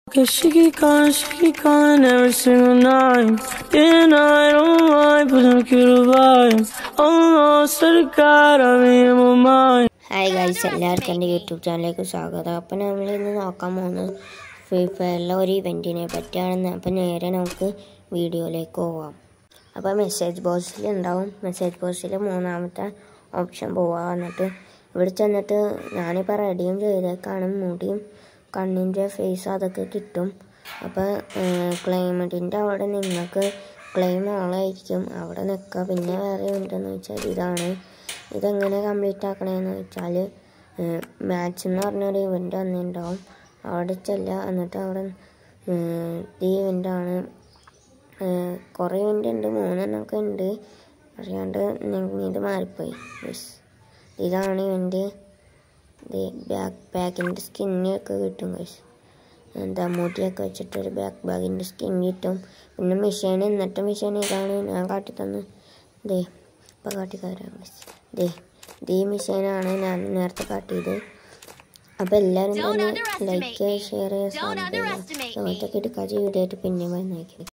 Cause she keep calling, she keep calling every single night. Yeah, I don't mind, but I'm cute vibe. Oh no, swear to God, I'm in my mind. Hi guys എല്ലാവർക്കും എൻ്റെ YouTube ചാനലിലേക്ക് സ്വാഗതം അപ്പം നമ്മൾ ഇന്ന് നോക്കാൻ പോകുന്നത് free ഫയറിലെ ഒരു ഇവൻറ്റിനെ പറ്റിയാണെന്ന് അപ്പം നേരെ നമുക്ക് വീഡിയോയിലേക്ക് പോവാം അപ്പോൾ മെസ്സേജ് ബോക്സിൽ ഉണ്ടാവും മെസ്സേജ് ബോക്സിൽ മൂന്നാമത്തെ ഓപ്ഷൻ പോവുക എന്നിട്ട് ഇവിടെ ചെന്നിട്ട് ഞാനിപ്പോൾ റെഡിയും ചെയ്തേക്കാണ് മുടിയും കണ്ണിൻ്റെ ഫേസ് അതൊക്കെ കിട്ടും അപ്പോൾ ക്ലൈമറ്റിൻ്റെ അവിടെ നിങ്ങൾക്ക് ക്ലെയിം ഓളായിരിക്കും അവിടെ നിൽക്കുക പിന്നെ വേറെ ഉണ്ടെന്ന് വെച്ചാൽ ഇതാണ് ഇതെങ്ങനെ കംപ്ലീറ്റ് ആക്കണമെന്ന് വെച്ചാൽ മാച്ച് എന്ന് പറഞ്ഞൊരു ഇവൻ്റ് വന്നിട്ടുണ്ടാവും അവിടെ ചെല്ലുക എന്നിട്ട് അവിടെ ഏഹ്, ഈ ഇവൻ്റാണ് കുറേ ഇവൻ്റ് ഉണ്ട് മൂന്നെണ്ണമൊക്കെ ഉണ്ട് അറിയാണ്ട് ഞങ്ങൾ ഇത് മാറിപ്പോയി യെസ് ഇതാണ് ഇവൻ്റെ ബാക്ക് ബാക്കിൻ്റെ സ്കിന്നൊക്കെ കിട്ടും ഗൈസ് എന്താ മുടിയൊക്കെ വെച്ചിട്ടൊരു ബാക്ക് ബാഗിൻ്റെ സ്കിൻ കിട്ടും പിന്നെ മെഷീൻ എന്നിട്ട് മെഷീൻ ഇതാണ് ഞാൻ കാട്ടിത്തന്ന് ദേ ഇപ്പം കാട്ടിത്തരാം ഗൈസ് ദേ ഇത് ഈ മെഷീനാണ് ഞാൻ നേരത്തെ കാട്ടിയത് അപ്പോൾ എല്ലാവരും തന്നെ ലൈക്ക് ഷെയർ ചെയ്യുക Don't underestimate me. അങ്ങനത്തെ കിടക്കാച്ച വീഡിയോ ആയിട്ട് പിന്നെ വന്നേക്കും